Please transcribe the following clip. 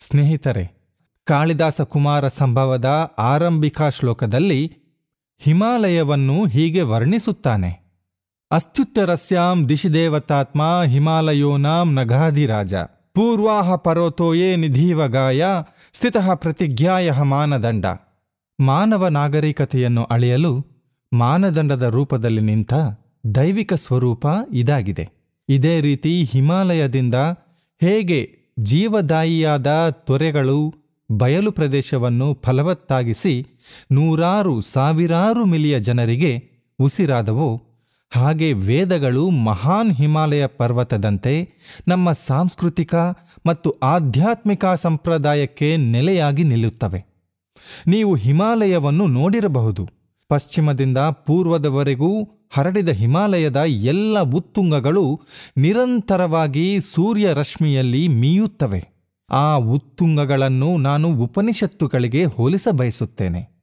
ಸ್ನೇಹಿತರೆ ಕಾಳಿದಾಸ ಕುಮಾರ ಸಂಭವದ ಆರಂಭಿಕಾ ಶ್ಲೋಕದಲ್ಲಿ ಹಿಮಾಲಯವನ್ನು ಹೀಗೆ ವರ್ಣಿಸುತ್ತಾನೆ ಅಸ್ತ್ಯುತ್ತರಸ್ಯಾಂ ದಿಶಿ ದೇವತಾತ್ಮ ಹಿಮಾಲಯೋನಾಂ ನಗಾಧಿರಾಜ ಪೂರ್ವಾಹ ಪರೋತೋಯೇ ನಿಧೀವಗಾಯ ಸ್ಥಿತಃ ಪ್ರತಿಜ್ಞಾಯ ಮಾನದಂಡ ಮಾನವ ನಾಗರಿಕತೆಯನ್ನು ಅಳೆಯಲು ಮಾನದಂಡದ ರೂಪದಲ್ಲಿ ನಿಂತ ದೈವಿಕ ಸ್ವರೂಪ ಇದಾಗಿದೆ ಇದೇ ರೀತಿ ಹಿಮಾಲಯದಿಂದ ಹೇಗೆ ಜೀವದಾಯಿಯಾದ ತೊರೆಗಳು ಬಯಲು ಪ್ರದೇಶವನ್ನು ಫಲವತ್ತಾಗಿಸಿ ನೂರಾರು ಸಾವಿರಾರು ಮಿಲಿಯ ಜನರಿಗೆ ಉಸಿರಾದವೋ ಹಾಗೆ ವೇದಗಳು ಮಹಾನ್ ಹಿಮಾಲಯ ಪರ್ವತದಂತೆ ನಮ್ಮ ಸಾಂಸ್ಕೃತಿಕ ಮತ್ತು ಆಧ್ಯಾತ್ಮಿಕ ಸಂಪ್ರದಾಯಕ್ಕೆ ನೆಲೆಯಾಗಿ ನಿಲ್ಲುತ್ತವೆ ನೀವು ಹಿಮಾಲಯವನ್ನು ನೋಡಿರಬಹುದು ಪಶ್ಚಿಮದಿಂದ ಪೂರ್ವದವರೆಗೂ ಹರಡಿದ ಹಿಮಾಲಯದ ಎಲ್ಲ ಉತ್ತುಂಗಗಳು ನಿರಂತರವಾಗಿ ಸೂರ್ಯ ರಶ್ಮಿಯಲ್ಲಿ ಮೀಯುತ್ತವೆ ಆ ಉತ್ತುಂಗಗಳನ್ನು ನಾನು ಉಪನಿಷತ್ತುಗಳಿಗೆ ಹೋಲಿಸ ಬಯಸುತ್ತೇನೆ